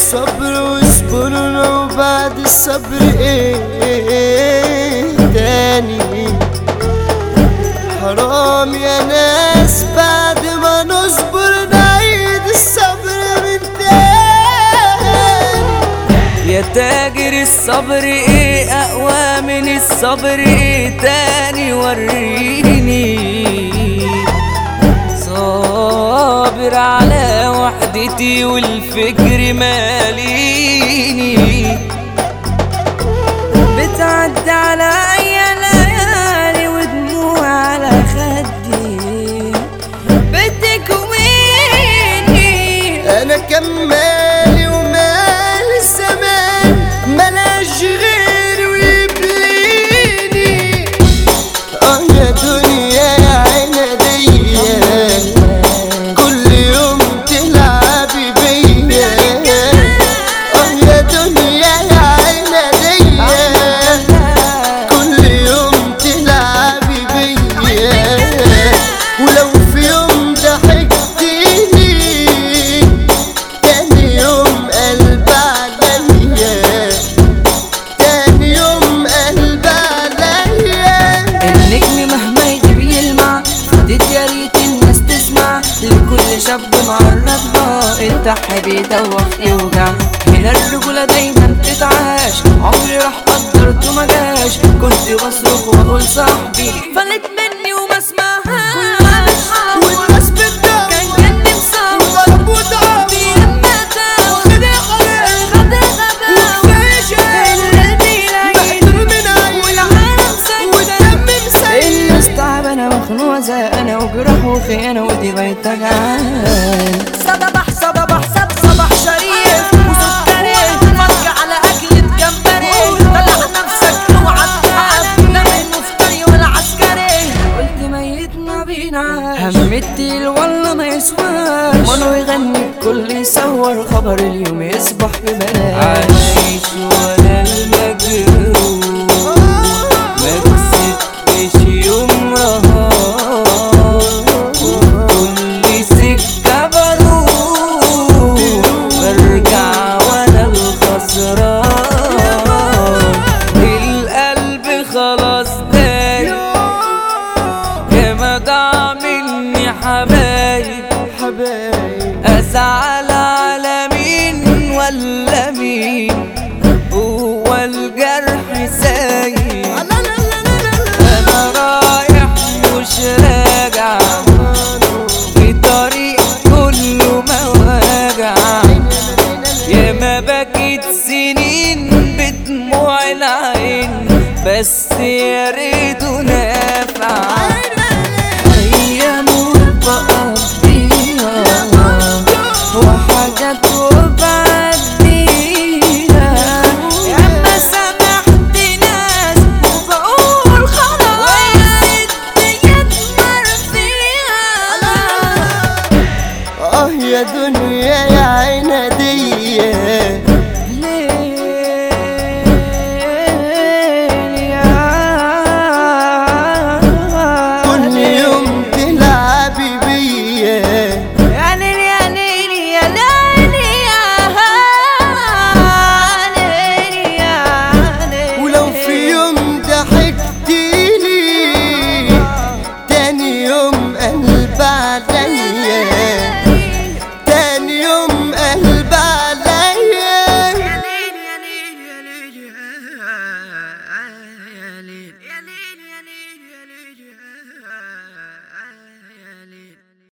الصبر واصبرنا وبعد الصبر ايه تاني حرام يا ناس بعد ما نصبر نعيد الصبر من تاني يا تاجر الصبر ايه اقوى من الصبر ايه تاني وريني صابر على وحدتي والفكر ماليني بتعدي عليا ليالي ودموع على خدي بتكويني انا كمالي ومال الزمان ملاش غير ويبليني اه يا دنيا يا عنادية كل يوم تلعبي بيا اه يا دنيا يا عنادية كل يوم تلعبي بيا ولو في يوم ضحكتيني تاني يوم قلب عليا تاني يوم قلب عليا النجم مهما يجيب يلمع فديت يا ريت الناس تسمع لكل شاب معرضها الضحى بيدوخ يوجع هنا الرجولة دايما تتعاش عمري راح قدرته ما جاش كنت بصرخ واقول صاحبي فلت مني وما اسمعهاش والناس بتدور كان جنبي مصاب وضرب وضرب خد يا خلاص خد يا وفاشل. القلب يلاقي محتار من عين والعالم سجن والدم مسيل الناس تعبانة مخنوقة زهقانة وجراح وخيانة ودي بقت تجعان صباح صباح صب صباح شريف وسكري فك على أكلة جمبري طلع نفسك اوعى تتعب لا من مفتري ولا عسكري قلت ميت ما بينعاش همتي والله ما يسواش منو يغني الكل يصور خبر اليوم يصبح ببلاش عايش ولا المجروح ما كسبتش يوم نهار وكل سكة بروح برجع وانا الخسران القلب خلاص دايب يا ما ضاع مني حبايب حبايب أزعل على مين ولا مين هو الجرح سايب انا رايح مش راجع في طريق كله مواجع يا ما بكيت سنين بدموع العين بس يا ريته نافع ايام بقضيها وحاجات وبعديها يا ما سامحت ناس وبقول خلاص الدنيا تمر فيها اه يا دنيا يا عنادية